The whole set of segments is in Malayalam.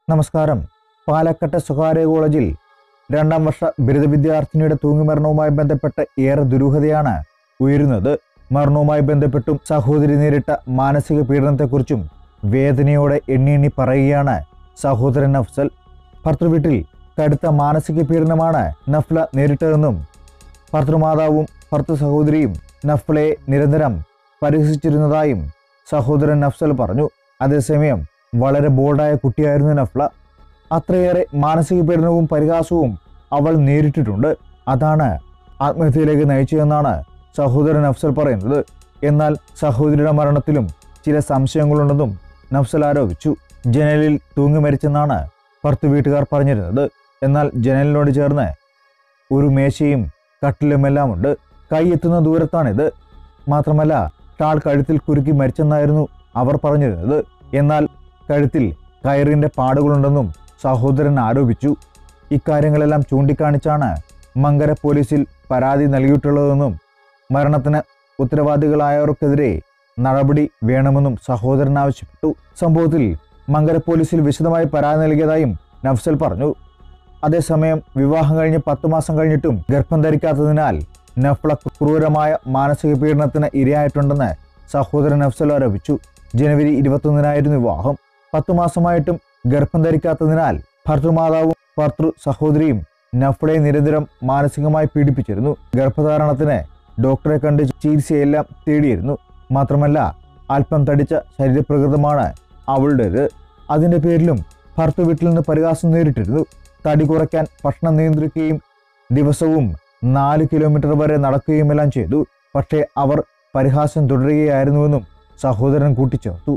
നമസ്കാരം പാലക്കാട്ടെ സ്വകാര്യ കോളേജിൽ രണ്ടാം വർഷ ബിരുദ വിദ്യാർത്ഥിനിയുടെ തൂങ്ങിമരണവുമായി ബന്ധപ്പെട്ട് ഏറെ ദുരൂഹതയാണ് ഉയരുന്നത് മരണവുമായി ബന്ധപ്പെട്ടും സഹോദരി നേരിട്ട മാനസിക പീഡനത്തെക്കുറിച്ചും വേദനയോടെ എണ്ണി എണ്ണി പറയുകയാണ് സഹോദരൻ നഫ്സൽ ഭർത്തൃവീട്ടിൽ കടുത്ത മാനസിക പീഡനമാണ് നഫ്ല നേരിട്ടതെന്നും ഭർത്തൃമാതാവും ഭർത്തൃ സഹോദരിയും നഫ്ലയെ നിരന്തരം പരിഹസിച്ചിരുന്നതായും സഹോദരൻ നഫ്സൽ പറഞ്ഞു അതേസമയം വളരെ ബോൾഡായ കുട്ടിയായിരുന്നു നഫ്ല അത്രയേറെ മാനസിക പീഡനവും പരിഹാസവും അവൾ നേരിട്ടിട്ടുണ്ട് അതാണ് ആത്മഹത്യയിലേക്ക് നയിച്ചതെന്നാണ് സഹോദരൻ നഫ്സൽ പറയുന്നത് എന്നാൽ സഹോദരിയുടെ മരണത്തിലും ചില സംശയങ്ങളുണ്ടെന്നും നഫ്സൽ ആരോപിച്ചു ജനലിൽ തൂങ്ങി മരിച്ചെന്നാണ് ഭർത്തു വീട്ടുകാർ പറഞ്ഞിരുന്നത് എന്നാൽ ജനലിനോട് ചേർന്ന് ഒരു മേശയും കട്ടിലുമെല്ലാം ഉണ്ട് കൈ എത്തുന്ന ദൂരത്താണിത് മാത്രമല്ല ഷാൾ കഴുത്തിൽ കുരുക്കി മരിച്ചെന്നായിരുന്നു അവർ പറഞ്ഞിരുന്നത് എന്നാൽ കഴുത്തിൽ കയറിന്റെ പാടുകളുണ്ടെന്നും സഹോദരൻ ആരോപിച്ചു ഇക്കാര്യങ്ങളെല്ലാം ചൂണ്ടിക്കാണിച്ചാണ് മങ്കര പോലീസിൽ പരാതി നൽകിയിട്ടുള്ളതെന്നും മരണത്തിന് ഉത്തരവാദികളായവർക്കെതിരെ നടപടി വേണമെന്നും സഹോദരൻ ആവശ്യപ്പെട്ടു സംഭവത്തിൽ മങ്കര പോലീസിൽ വിശദമായി പരാതി നൽകിയതായും നഫ്സൽ പറഞ്ഞു അതേസമയം വിവാഹം കഴിഞ്ഞ് പത്തു മാസം കഴിഞ്ഞിട്ടും ഗർഭം ധരിക്കാത്തതിനാൽ നഫ്ല ക്രൂരമായ മാനസിക പീഡനത്തിന് ഇരയായിട്ടുണ്ടെന്ന് സഹോദരൻ നഫ്സൽ ആരോപിച്ചു ജനുവരി ഇരുപത്തൊന്നിനായിരുന്നു വിവാഹം പത്തു മാസമായിട്ടും ഗർഭം ധരിക്കാത്തതിനാൽ ഭർത്തൃമാതാവും ഭർത്തൃ സഹോദരിയും നഫ്ലയെ നിരന്തരം മാനസികമായി പീഡിപ്പിച്ചിരുന്നു ഗർഭധാരണത്തിന് ഡോക്ടറെ കണ്ട് ചികിത്സയെല്ലാം തേടിയിരുന്നു മാത്രമല്ല അല്പം തടിച്ച ശരീരപ്രകൃതമാണ് അവളുടേത് അതിന്റെ പേരിലും ഭർത്തൃ വീട്ടിൽ നിന്ന് പരിഹാസം നേരിട്ടിരുന്നു തടി കുറയ്ക്കാൻ ഭക്ഷണം നിയന്ത്രിക്കുകയും ദിവസവും നാല് കിലോമീറ്റർ വരെ നടക്കുകയുമെല്ലാം ചെയ്തു പക്ഷേ അവർ പരിഹാസം തുടരുകയായിരുന്നുവെന്നും സഹോദരൻ കൂട്ടിച്ചേർത്തു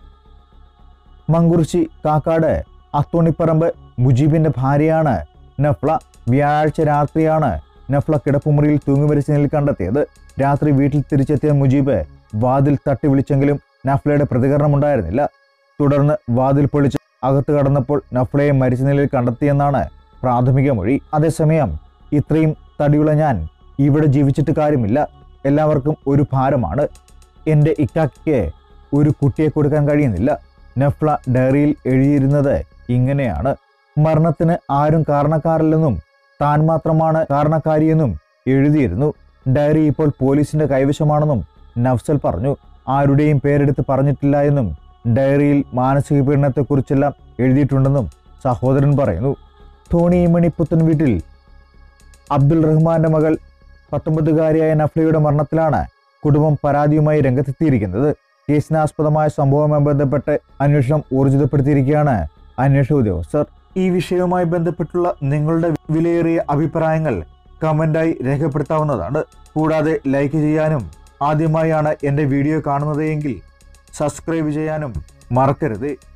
മങ്കുറിച്ചി കാക്കാട് അത്തോണിപ്പറമ്പ് മുജീബിന്റെ ഭാര്യയാണ് നഫ്ല വ്യാഴാഴ്ച രാത്രിയാണ് നഫ്ല കിടപ്പുമുറിയിൽ തൂങ്ങിമരിച്ച നിലയിൽ കണ്ടെത്തിയത് രാത്രി വീട്ടിൽ തിരിച്ചെത്തിയ മുജീബ് വാതിൽ തട്ടി വിളിച്ചെങ്കിലും നഫ്ലയുടെ പ്രതികരണമുണ്ടായിരുന്നില്ല തുടർന്ന് വാതിൽ പൊളിച്ച് അകത്ത് കടന്നപ്പോൾ നഫ്ലയെ മരിച്ച നിലയിൽ കണ്ടെത്തിയെന്നാണ് പ്രാഥമിക മൊഴി അതേസമയം ഇത്രയും തടിയുള്ള ഞാൻ ഇവിടെ ജീവിച്ചിട്ട് കാര്യമില്ല എല്ലാവർക്കും ഒരു ഭാരമാണ് എൻ്റെ ഇക്കാക്കിക്ക് ഒരു കുട്ടിയെ കൊടുക്കാൻ കഴിയുന്നില്ല നഫ്ല ഡയറിയിൽ എഴുതിയിരുന്നത് ഇങ്ങനെയാണ് മരണത്തിന് ആരും കാരണക്കാരല്ലെന്നും താൻ മാത്രമാണ് കാരണക്കാരിയെന്നും എഴുതിയിരുന്നു ഡയറി ഇപ്പോൾ പോലീസിന്റെ കൈവശമാണെന്നും നഫ്സൽ പറഞ്ഞു ആരുടെയും പേരെടുത്ത് പറഞ്ഞിട്ടില്ല എന്നും ഡയറിയിൽ മാനസിക പീഡനത്തെക്കുറിച്ചെല്ലാം എഴുതിയിട്ടുണ്ടെന്നും സഹോദരൻ പറയുന്നു ധോണിമണി പുത്തൻ വീട്ടിൽ അബ്ദുൾ റഹ്മാന്റെ മകൾ പത്തൊമ്പതുകാരിയായ നഫ്ലയുടെ മരണത്തിലാണ് കുടുംബം പരാതിയുമായി രംഗത്തെത്തിയിരിക്കുന്നത് കേസിനാസ്പദമായ സംഭവവുമായി ബന്ധപ്പെട്ട് അന്വേഷണം ഊർജിതപ്പെടുത്തിയിരിക്കുകയാണ് അന്വേഷണ ഉദ്യോഗസ്ഥർ ഈ വിഷയവുമായി ബന്ധപ്പെട്ടുള്ള നിങ്ങളുടെ വിലയേറിയ അഭിപ്രായങ്ങൾ കമന്റായി രേഖപ്പെടുത്താവുന്നതാണ് കൂടാതെ ലൈക്ക് ചെയ്യാനും ആദ്യമായാണ് എൻ്റെ വീഡിയോ കാണുന്നത് എങ്കിൽ സബ്സ്ക്രൈബ് ചെയ്യാനും മറക്കരുത്